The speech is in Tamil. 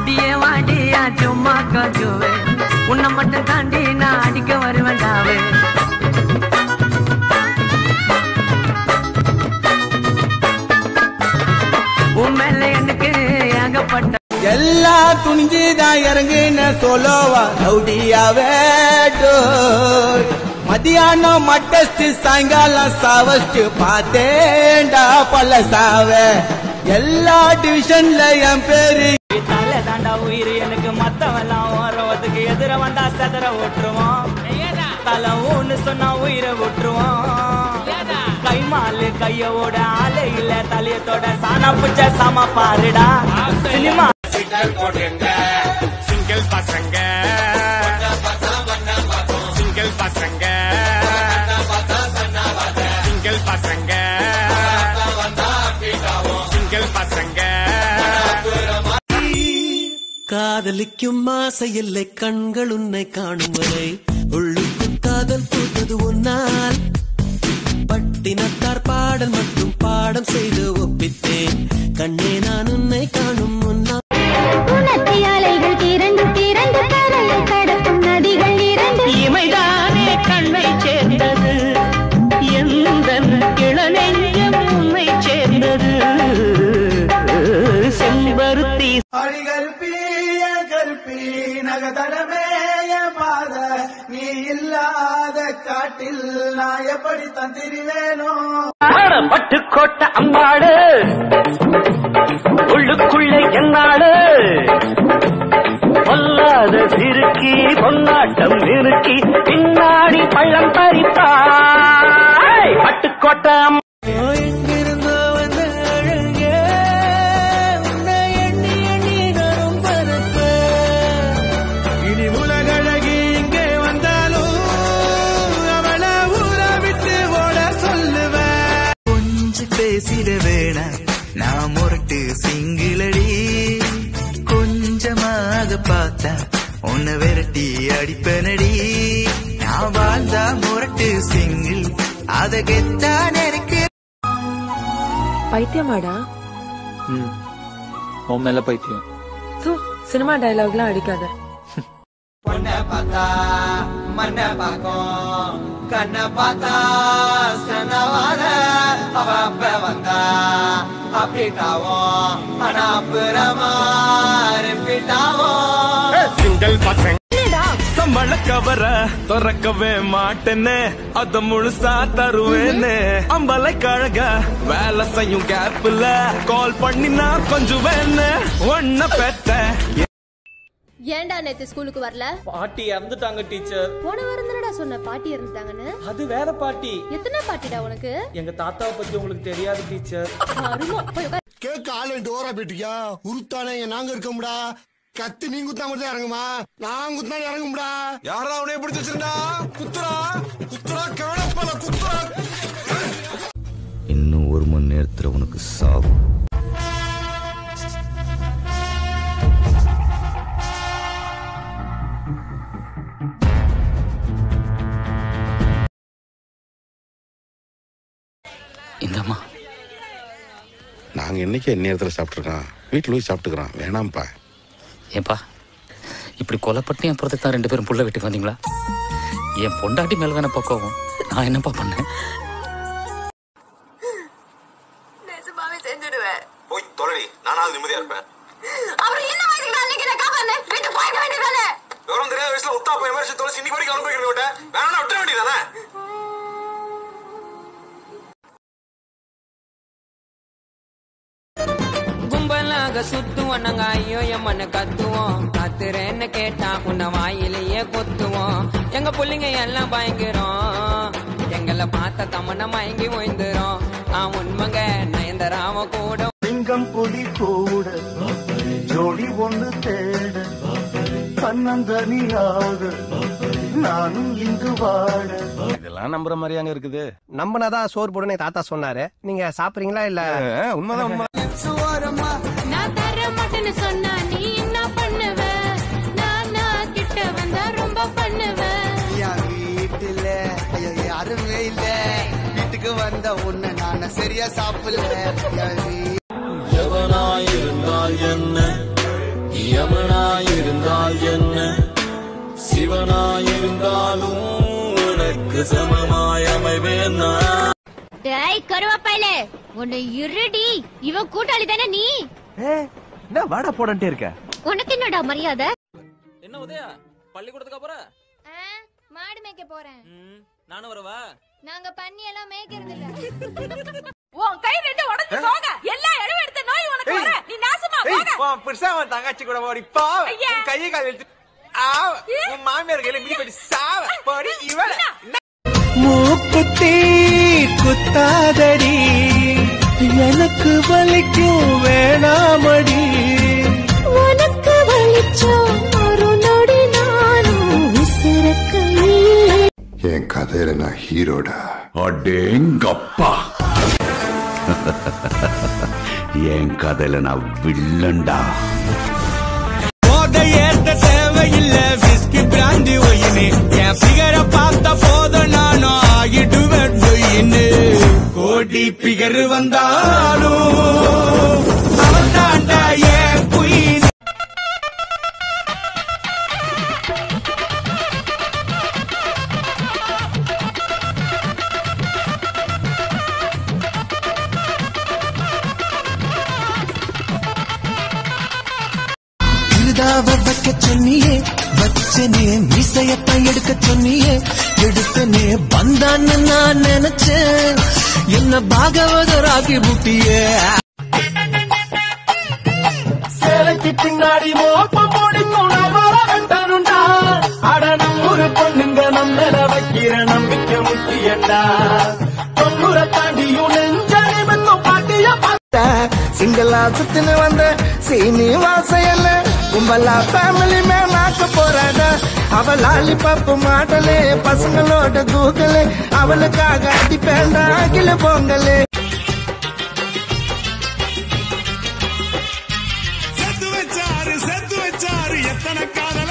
அடியே வாடியா சும்மா கஜுவே உன்னை மட்டும் தாண்டி நான் அடிக்க வருவேண்டாவே உன் மேல எனக்கு ஏகப்பட்ட எல்லா துணிஞ்சுதான் இறங்குன சோலோவா ரவுடியாவே மதியானம் மட்டஸ்ட் சாயங்காலம் சாவஸ்ட் பார்த்தேன்டா பல சாவ எல்லா டிவிஷன்ல என் பேரு தலை தாண்டா உயிர் எனக்கு மத்தவெல்லாம் ஓரவத்துக்கு எதிர வந்தா செதற ஓட்டுருவான் தலை ஒண்ணு சொன்னா உயிரை விட்டுருவான் கைமாலு கையோட ஆளு இல்ல தலையத்தோட சாணா புச்ச சம பாருடா சினிமா சிங்கிள் பசங்க சிங்கிள் பசங்க சிங்கிள் பசங்க சிங்கிள் பசங்க காதலிக்கும் ஆசையில்லை கண்கள் உன்னை காணும் வரை உள்ளுக்கு காதல் பூத்தது உன்னால் பட்டினத்தார் பாடல் மற்றும் பாடம் செய்து ஒப்பித்தேன் கண்ணே நான் உன்னை காணும் முன்னால் உனத்தை அலைகள் திரண்டு திரண்டு கரையை கடக்கும் நதிகள் இரண்டு இமைதானே கண்ணை சேர்ந்தது எந்த இளநெஞ்சம் உன்னை சேர்ந்தது செம்பருத்தி அடிகருப்பி கருப்பி நகதடமே என் பாத நீ இல்லாத காட்டில் நான் எப்படி தந்திருவேனோ பட்டுக்கோட்டை அம்பாடு உள்ளுக்குள்ள என்னாடு பொல்லாத சிறுக்கி பொன்னாட்டம் நிறுக்கி பின்னாடி பள்ளம் பறிப்பாய் பட்டுக்கோட்டை அம்மா எங்கிருந்தோ வந்த அழகே உன்னை எண்ணி எண்ணி நானும் பறப்பேன் இனி உலகழகி இங்கே வந்தாலும் அவளை ஊற விட்டு ஓட சொல்லுவேன் கொஞ்சம் பேசிட வேணாம் நான் முரட்டு சிங்கிளடி கொஞ்சமாக பார்த்தா உன்னை விரட்டி அடிப்பனடி நான் வாழ்ந்தா முரட்டு சிங்கிள் அத கெத்தான் எனக்கு பைத்தியமாடா உன் மேல பைத்தியம் தூ சினிமா டயலாக்லாம் அடிக்காத பொண்ணை பார்த்தா மண்ணை பார்க்கும் கண்ணை பார்த்தா சனவாத அவ அப்ப வந்தா அப்படிட்டாவும் ஆனா அப்புறமா ரிப்பீட்டாவும் சிங்கிள் பசங்க சம்பள கவர திறக்கவே மாட்டேன்னு அத முழுசா தருவேன்னு அம்பலை கழக வேலை செய்யும் கேப்ல கால் பண்ணி நான் கொஞ்சம் வேணு ஒன்ன பெத்த ஏன்டா நேத்து ஸ்கூலுக்கு வரல பாட்டி இறந்துட்டாங்க டீச்சர் போன வாரம் தானடா சொன்ன பாட்டி இருந்துட்டாங்கன்னு அது வேற பாட்டி எத்தனை பாட்டிடா உனக்கு எங்க தாத்தாவை பத்தி உங்களுக்கு தெரியாது டீச்சர் அருமோ போய் உட்கார். கேட்க ஆள் வேண்டு ஓரா போயிட்டியா உருத்தானே நாங்க இருக்கோம்டா கத்து நீ குத்தா மட்டும் தான் இறங்குமா நான் குத்தா இறங்கும்டா யாரா அவனே பிடிச்சு வச்சிருந்தா குத்துறா குத்துறா கவனப்பல குத்துறா இன்னும் ஒரு மணி நேரத்துல உனக்கு சாவு இந்தம்மா நாங்க என்னைக்கு நேரத்துல சாப்பிட்டுருக்கோம் வீட்டுல போய் சாப்பிட்டுக்கிறோம் வேணாம்ப்பா ஏன்பா இப்படி கொலைப்பட்டு என் புறத்தை தான் ரெண்டு பேரும் புள்ள வெட்டி வந்தீங்களா என் பொண்டாட்டி மேல தானே பக்குவம் நான் என்னப்பா பண்ணேன் நிஜமாவே செஞ்சுடுவேன் போய் தொலைடி நானாவது நிம்மதியா இருப்பேன் அப்புறம் என்ன வயசுக்கு நான் நிக்கிறேன் காப்பான்னு வீட்டு போயிருக்க வேண்டியதானே விவரம் தெரியாத வயசுல உத்தா போய் மாதிரி தொலைச்சி இன்னைக்கு வரைக்கும் அனுபவிக்க விட்டேன் வேணா விட்டுற வேண்டியதானே கும்பலாக சுத்துவோம் நாங்க ஐயோ எம்மன்னு கத்துவோம் கத்துறேன்னு கேட்டா உன்னை வாயிலேயே கொத்துவோம் எங்க புள்ளைங்க எல்லாம் பயங்கரம் எங்களை பார்த்த தமன மயங்கி ஓய்ந்துரும் நான் உண்மைங்க நயந்தராம கூட சிங்கம் புலி கூட ஜோடி ஒன்று தேட தன்னந்தனியாக நானும் இங்கு வாழ இதெல்லாம் நம்புற மாதிரியாங்க இருக்குது நம்பினாதான் சோறு போடுன்னு தாத்தா சொன்னாரு நீங்க சாப்பிடுறீங்களா இல்ல உண்மைதான் உண்மை நான் தர மாட்டேன்னு சொன்னா நீ என்ன பண்ணுவ நான் நான் கிட்ட வந்தா ரொம்ப பண்ணுவ வீட்டுல ஐயோ யாருமே இல்ல வீட்டுக்கு வந்த உன்னை நான் சரியா சாப்பிடல எவனாயிருந்தால் என்ன யமன இருந்தால் என்ன சிவனாயிருந்தாலும் உனக்கு சமமாய் அமைவேன் நான் டேய் கருவாப்பையிலே உன்னை இருடி இவன் கூட்டாளி தானே நீ என்ன வாடா போடன்ட்டே இருக்க உனக்கு என்னடா மரியாதை என்ன உதயா பள்ளிக்கூடத்துக்கு அப்புறம் மாடு மேய்க்க போறேன் நானும் வரவா நாங்க பண்ணி எல்லாம் மேய்க்கிறது இல்ல உன் கை ரெண்டு உடைஞ்சு போக எல்லா இழவு எடுத்த நோய் உனக்கு வர நீ நாசமா போக புருஷா உன் தங்கச்சி கூட ஓடி பாவ ஐயா. உன் கையை கால் எடுத்து ஆவ உன் மாமியார் கையில மிதி படி சாவ போடி இவள மூக்குத்தி குத்தாதடி எனக்கு வலிக்கும் வேணாமடி உனக்கு வலிச்சோம் ஒரு நொடி நானும் விசிறக்கையே என் கதையில நான் ஹீரோடா அடேங்கப்பா என் கதையில நான் வில்லன்டா போதை ஏத்த தேவையில்ல விஸ்கி பிராந்தி ஒயினு என் பிகரை பார்த்த போதும் நானும் ஆகிடுவேன் ஒயினு கோடி பிகர் வந்தாலும் அவன் தாண்டா ஏன் குயின் இருதாவ வைக்க சொன்னியே வச்சனே மீசையத்தான் எடுக்க சொன்னியே எடுத்தனே வந்தான்னு நான் நினைச்சேன் என்ன பாகவதராகி புட்டியே சேலைக்கு பின்னாடி மோப்பம் போடிக்கும் நவரண்டா அட நூறு பொண்ணுங்க நம்மள வைக்கிற நம்பிக்கை முக்கியண்டா தொண்ணூற தாண்டியும் நெஞ்சறிவுக்கும் பாட்டிய சிங்கிளா சுத்தின்னு வந்த சீனிவாசையல்ல கும்பலா ஃபேமிலி மேலாக்க போறாடா அவ லாலிபாப்பு மாடலே பசங்களோட கூகலே அவளுக்காக அடிப்பேண்டா அகில பொங்கலே செத்து வச்சாரு செத்து வச்சாரு எத்தனை காதல